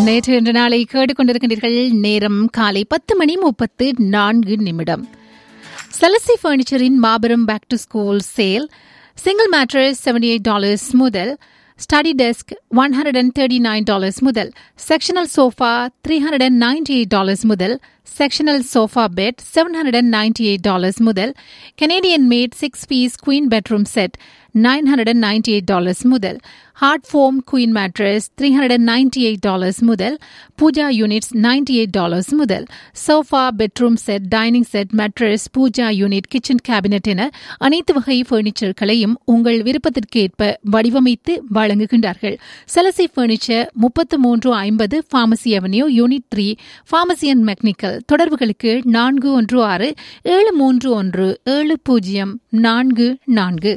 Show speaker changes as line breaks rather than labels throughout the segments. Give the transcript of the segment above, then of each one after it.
நேற்று இன்று நாளை கேட்டுக்கொண்டிருக்கின்றீர்கள் நேரம் காலை பத்து மணி முப்பத்து நான்கு நிமிடம் செலசி பர்னிச்சரின் மாபெரும் back to school sale single mattress seventy eight dollars முதல் study desk one hundred and thirty nine dollars முதல் sectional sofa three hundred and ninety eight dollars முதல் sectional sofa bed seven hundred and ninety eight dollars முதல் Canadian made six piece queen bedroom set nine hundred and ninety eight dollars முதல் hard foam queen mattress three hundred and ninety eight dollars முதல் pooja units ninety eight dollars முதல் sofa bedroom set dining set mattress pooja unit kitchen cabinet என அனைத்து வகை பர்னிச்சர்களையும் உங்கள் விருப்பத்திற்கேற்ப வடிவமைத்து வழங்குகின்றார்கள் செலசி furniture முப்பத்து மூன்று ஐம்பது pharmacy avenue unit three pharmacy and McNicoll தொடர்புகளுக்கு நான்கு ஒன்று ஆறு ஏழு மூன்று ஒன்று ஏழு பூஜ்ஜியம் நான்கு நான்கு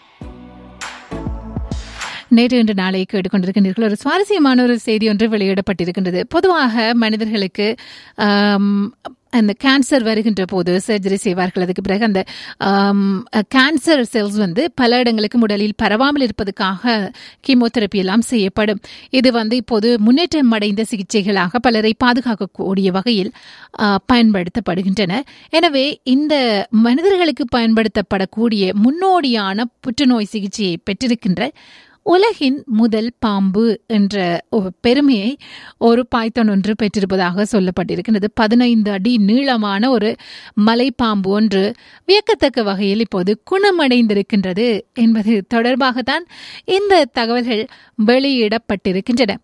நேற்று இன்று நாளை கேட்டுக்கொண்டிருக்கின்றீர்கள் ஒரு சுவாரஸ்யமான ஒரு செய்தி ஒன்று வெளியிடப்பட்டிருக்கின்றது பொதுவாக மனிதர்களுக்கு அந்த கேன்சர் வருகின்ற போது சர்ஜரி செய்வார்கள் அதுக்கு பிறகு அந்த கேன்சர் செல்ஸ் வந்து பல இடங்களுக்கு உடலில் பரவாமல் இருப்பதற்காக கீமோதெரப்பி எல்லாம் செய்யப்படும் இது வந்து இப்போது முன்னேற்றம் அடைந்த சிகிச்சைகளாக பலரை பாதுகாக்கக்கூடிய வகையில் பயன்படுத்தப்படுகின்றன எனவே இந்த மனிதர்களுக்கு பயன்படுத்தப்படக்கூடிய முன்னோடியான புற்றுநோய் சிகிச்சையை பெற்றிருக்கின்ற உலகின் முதல் பாம்பு என்ற பெருமையை ஒரு பாய்த்தன் ஒன்று பெற்றிருப்பதாக சொல்லப்பட்டிருக்கிறது பதினைந்து அடி நீளமான ஒரு மலைப்பாம்பு ஒன்று வியக்கத்தக்க வகையில் இப்போது குணமடைந்திருக்கின்றது என்பது தொடர்பாகத்தான் இந்த தகவல்கள் வெளியிடப்பட்டிருக்கின்றன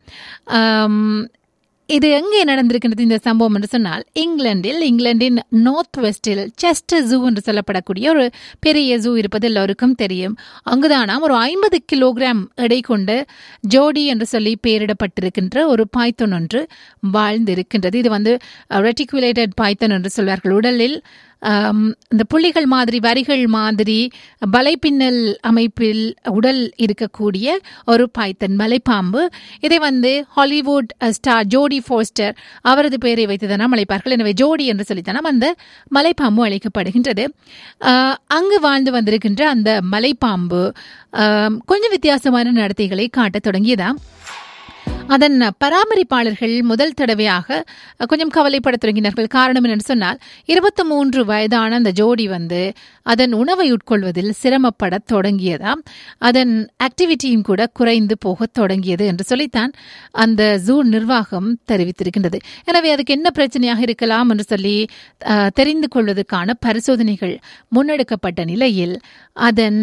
இது எங்கே நடந்திருக்கின்றது இந்த சம்பவம் என்று சொன்னால் இங்கிலாந்தில் இங்கிலாந்தின் நார்த் வெஸ்டில் செஸ்டர் ஜூ என்று சொல்லப்படக்கூடிய ஒரு பெரிய ஜூ இருப்பது எல்லோருக்கும் தெரியும் அங்குதானாம் ஒரு ஐம்பது கிலோகிராம் எடை கொண்ட ஜோடி என்று சொல்லி பெயரிடப்பட்டிருக்கின்ற ஒரு பாய்த்தன் ஒன்று வாழ்ந்திருக்கின்றது இது வந்து ரெட்டிகுலேட்டட் பாய்த்தன் என்று சொல்வார்கள் உடலில் இந்த புள்ளிகள் மாதிரி வரிகள் மாதிரி வலைப்பின்னல் அமைப்பில் உடல் இருக்கக்கூடிய ஒரு பாய்த்தன் மலைப்பாம்பு இதை வந்து ஹாலிவுட் ஸ்டார் ஜோடி ஃபோஸ்டர் அவரது பெயரை வைத்துதானாம் அழைப்பார்கள் எனவே ஜோடி என்று சொல்லித்தானாம் அந்த மலைப்பாம்பு அழைக்கப்படுகின்றது அங்கு வாழ்ந்து வந்திருக்கின்ற அந்த மலைப்பாம்பு கொஞ்சம் வித்தியாசமான நடத்தைகளை காட்டத் தொடங்கியதாம் அதன் பராமரிப்பாளர்கள் முதல் தடவையாக கொஞ்சம் கவலைப்பட தொடங்கினார்கள் காரணம் என்னன்னு சொன்னால் இருபத்தி மூன்று வயதான அந்த ஜோடி வந்து அதன் உணவை உட்கொள்வதில் சிரமப்பட தொடங்கியதாம் அதன் ஆக்டிவிட்டியும் கூட குறைந்து போக தொடங்கியது என்று சொல்லித்தான் அந்த ஜூ நிர்வாகம் தெரிவித்திருக்கின்றது எனவே அதுக்கு என்ன பிரச்சனையாக இருக்கலாம் என்று சொல்லி தெரிந்து கொள்வதற்கான பரிசோதனைகள் முன்னெடுக்கப்பட்ட நிலையில் அதன்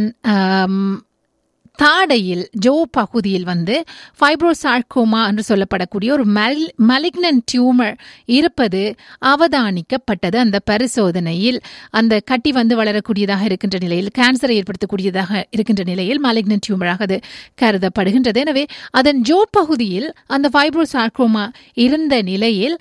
தாடையில் ஜோ பகுதியில் வந்து ஃபைப்ரோசார்கோமா என்று சொல்லப்படக்கூடிய ஒரு மல் மலிக்னன் டியூமர் இருப்பது அவதானிக்கப்பட்டது அந்த பரிசோதனையில் அந்த கட்டி வந்து வளரக்கூடியதாக இருக்கின்ற நிலையில் கேன்சரை ஏற்படுத்தக்கூடியதாக இருக்கின்ற நிலையில் மலிக்னன் டியூமராக அது கருதப்படுகின்றது எனவே அதன் ஜோ பகுதியில் அந்த ஃபைப்ரோசார்கோமா இருந்த நிலையில்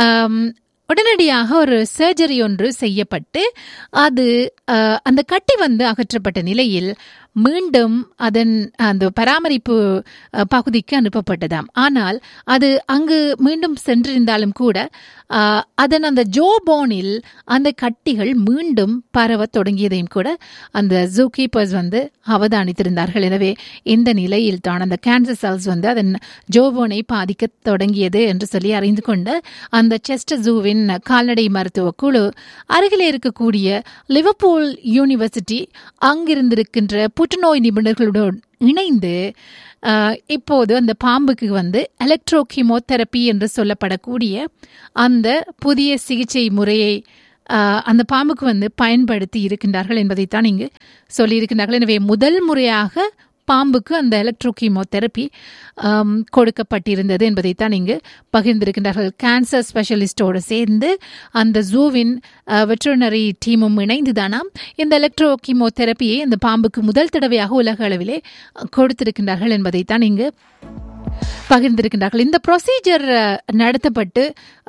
உடனடியாக ஒரு சர்ஜரி ஒன்று செய்யப்பட்டு அது அந்த கட்டி வந்து அகற்றப்பட்ட நிலையில் மீண்டும் அதன் அந்த பராமரிப்பு பகுதிக்கு அனுப்பப்பட்டதாம் ஆனால் அது அங்கு மீண்டும் சென்றிருந்தாலும் கூட அதன் அந்த ஜோபோனில் அந்த கட்டிகள் மீண்டும் பரவ தொடங்கியதையும் கூட அந்த ஜூ கீப்பர்ஸ் வந்து அவதானித்திருந்தார்கள் எனவே இந்த நிலையில் தான் அந்த கேன்சர் செல்ஸ் வந்து அதன் ஜோபோனை பாதிக்க தொடங்கியது என்று சொல்லி அறிந்து கொண்ட அந்த செஸ்ட் ஜூவின் கால்நடை மருத்துவ குழு அருகிலே இருக்கக்கூடிய லிவர்பூல் யூனிவர்சிட்டி அங்கிருந்திருக்கின்ற புற்றுநோய் நிபுணர்களுடன் இணைந்து இப்போது அந்த பாம்புக்கு வந்து எலக்ட்ரோ கீமோதெரப்பி என்று சொல்லப்படக்கூடிய அந்த புதிய சிகிச்சை முறையை அந்த பாம்புக்கு வந்து பயன்படுத்தி இருக்கின்றார்கள் என்பதைத்தான் இங்கு சொல்லியிருக்கின்றார்கள் எனவே முதல் முறையாக பாம்புக்கு அந்த எலக்ட்ரோ கீமோதெரப்பி கொடுக்கப்பட்டிருந்தது என்பதைத்தான் இங்கு பகிர்ந்திருக்கின்றார்கள் கேன்சர் ஸ்பெஷலிஸ்டோடு சேர்ந்து அந்த ஜூவின் வெட்டரினரி டீமும் இணைந்து தானாம் இந்த எலக்ட்ரோ கீமோதெரப்பியை இந்த பாம்புக்கு முதல் தடவையாக உலக அளவிலே கொடுத்திருக்கின்றார்கள் என்பதைத்தான் இங்கு பகிர்ந்திருக்கின்றார்கள் இந்த ப்ரொசீஜர் நடத்தப்பட்டு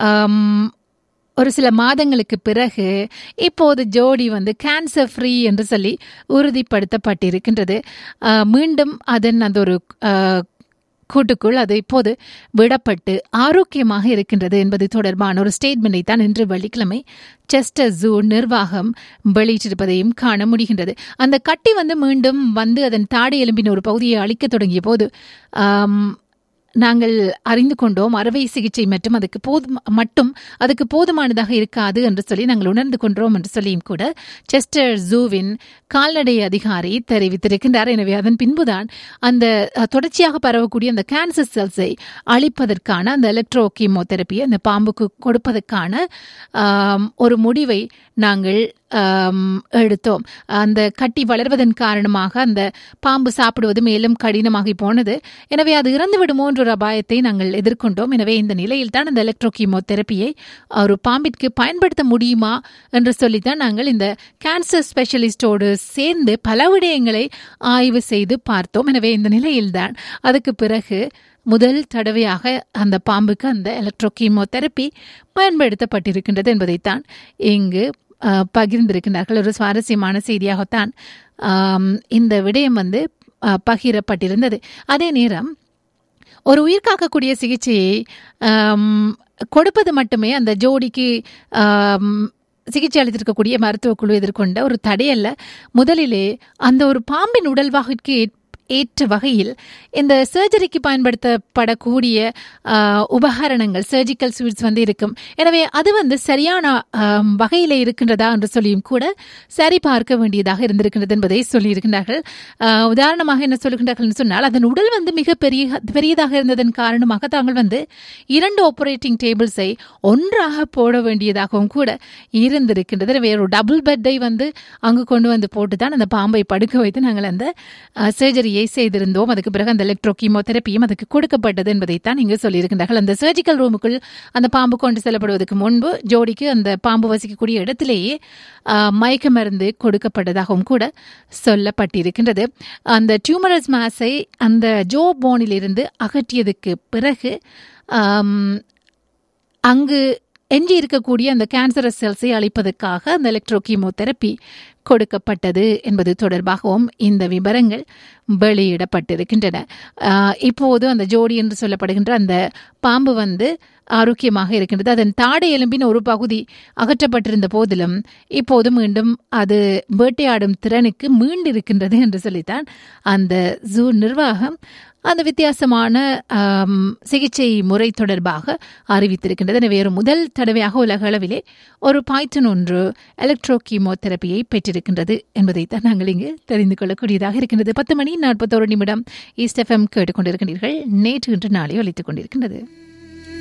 ஒரு சில மாதங்களுக்கு பிறகு இப்போது ஜோடி வந்து கேன்சர் ஃப்ரீ என்று சொல்லி உறுதிப்படுத்தப்பட்டிருக்கின்றது மீண்டும் அதன் அந்த ஒரு கூட்டுக்குள் அது இப்போது விடப்பட்டு ஆரோக்கியமாக இருக்கின்றது என்பது தொடர்பான ஒரு ஸ்டேட்மெண்டை தான் இன்று வெள்ளிக்கிழமை செஸ்டர் ஜூ நிர்வாகம் வெளியிட்டிருப்பதையும் காண முடிகின்றது அந்த கட்டி வந்து மீண்டும் வந்து அதன் தாடை எலும்பின் ஒரு பகுதியை அழிக்க தொடங்கிய போது நாங்கள் அறிந்து கொண்டோம் அறுவை சிகிச்சை மற்றும் அதுக்கு போதும் மட்டும் அதுக்கு போதுமானதாக இருக்காது என்று சொல்லி நாங்கள் உணர்ந்து கொண்டோம் என்று சொல்லியும் கூட செஸ்டர் ஜூவின் கால்நடை அதிகாரி தெரிவித்திருக்கின்றார் எனவே அதன் பின்புதான் அந்த அஹ், தொடர்ச்சியாக பரவக்கூடிய அந்த கேன்சர் செல்ஸை அழிப்பதற்கான அந்த எலக்ட்ரோ கீமோதெரப்பி அந்த பாம்புக்கு கொடுப்பதற்கான ஆம், ஒரு முடிவை நாங்கள் ஆம், எடுத்தோம் அந்த கட்டி வளர்வதன் காரணமாக அந்த பாம்பு சாப்பிடுவது மேலும் கடினமாகி போனது எனவே அது இறந்து விடுமோ என்ற ஒரு அபாயத்தை நாங்கள் எதிர்கொண்டோம் எனவே இந்த நிலையில் தான் அந்த எலக்ட்ரோ கீமோதெரப்பியை ஒரு பாம்பிற்கு பயன்படுத்த முடியுமா என்று சொல்லித்தான் நாங்கள் இந்த கேன்சர் ஸ்பெஷலிஸ்டோடு சேர்ந்து பல விடயங்களை ஆய்வு செய்து பார்த்தோம் எனவே இந்த நிலையில்தான் அதுக்கு பிறகு முதல் தடவையாக அந்த பாம்புக்கு அந்த எலக்ட்ரோ கீமோதெரப்பி பயன்படுத்தப்பட்டிருக்கின்றது என்பதைத்தான் இங்கு அஹ், பகிர்ந்திருக்கின்றார்கள் ஒரு சுவாரஸ்யமான செய்தியாகத்தான் ஆம், இந்த விடயம் வந்து அஹ், பகிரப்பட்டிருந்தது அதே நேரம் ஒரு உயிர் காக்கக்கூடிய சிகிச்சையை ஆம், கொடுப்பது மட்டுமே அந்த ஜோடிக்கு ஆம், சிகிச்சை அளித்திருக்கக்கூடிய மருத்துவக் குழு எதிர்கொண்ட ஒரு தடையல்ல முதலிலே அந்த ஒரு பாம்பின் உடல்வாகிற்கு ஏற்- ஏற்ற வகையில் இந்த சர்ஜரிக்கு பயன்படுத்தப்படக்கூடிய ஆ, உபகரணங்கள் சர்ஜிக்கல் ஸ்வீட்ஸ் வந்து இருக்கும் எனவே அது வந்து சரியான ஆம், வகையிலே இருக்கின்றதா என்று சொல்லியும் கூட சரி பார்க்க வேண்டியதாக இருந்திருக்கின்றது என்பதை சொல்லியிருக்கின்றார்கள் ஆ, உதாரணமாக என்ன சொல்லுகின்றார்கள் சொன்னால் அதன் உடல் வந்து மிக பெரிய பெரியதாக இருந்ததன் காரணமாக தாங்கள் வந்து இரண்டு ஆபரேட்டிங் டேபிள்ஸை ஒன்றாக போட வேண்டியதாகவும் கூட இருந்திருக்கின்றது எனவே ஒரு டபுள் பெட்டை வந்து அங்கு கொண்டு வந்து போட்டு தான் அந்த பாம்பை படுக்க வைத்து நாங்கள் அந்த சர்ஜரியை செய்திருந்தோம் அதுக்கு பிறகு அந்த எலக்ட்ரோ கீமோதெரப்பியும் அதுக்கு கொடுக்கப்பட்டது என்பதைத்தான் இங்கு சொல்லியிருக்கின்றார்கள் அந்த சர்ஜிக்கல் ரூமுக்குள் அந்த பாம்பு கொண்டு செல்லப்படுவதற்கு முன்பு ஜோடிக்கு அந்த பாம்பு வசிக்கக்கூடிய இடத்திலேயே ஆ, மயக்க மருந்து கொடுக்கப்பட்டதாகவும் கூட சொல்லப்பட்டிருக்கின்றது அந்த டியூமரஸ் மாஸை அந்த ஜோ போனிலிருந்து அகற்றியதுக்கு பிறகு ஆம், அங்கு எஞ்சி இருக்கக்கூடிய அந்த கேன்சரஸ் செல்ஸை அழிப்பதற்காக அந்த எலக்ட்ரோ கீமோதெரப்பி கொடுக்கப்பட்டது என்பது தொடர்பாகவும் இந்த விவரங்கள் வெளியிடப்பட்டிருக்கின்றன ஆஹ் இப்போது அந்த ஜோடி என்று சொல்லப்படுகின்ற அந்த பாம்பு வந்து ஆரோக்கியமாக இருக்கின்றது அதன் தாடை எலும்பின் ஒரு பகுதி அகற்றப்பட்டிருந்த போதிலும் இப்போது மீண்டும் அது வேட்டையாடும் திறனுக்கு மீண்டிருக்கின்றது என்று சொல்லித்தான் அந்த ஜூ நிர்வாகம் அந்த வித்தியாசமான ஆம், சிகிச்சை முறை தொடர்பாக அறிவித்திருக்கின்றது எனவே ஒரு முதல் தடவையாக உலக அளவிலே ஒரு பாய்டன் ஒன்று எலக்ட்ரோ கீமோதெரப்பியை பெற்றிருக்கின்றது என்பதைத்தான் நாங்கள் இங்கு தெரிந்து கொள்ளக்கூடியதாக இருக்கின்றது பத்து மணி நாற்பத்தோரு நிமிடம் ஈஸ்ட் எஃப்எம் கேட்டுக்கொண்டிருக்கின்றீர்கள் நேற்று இன்று நாளை ஒலித்துக் கொண்டிருக்கின்றது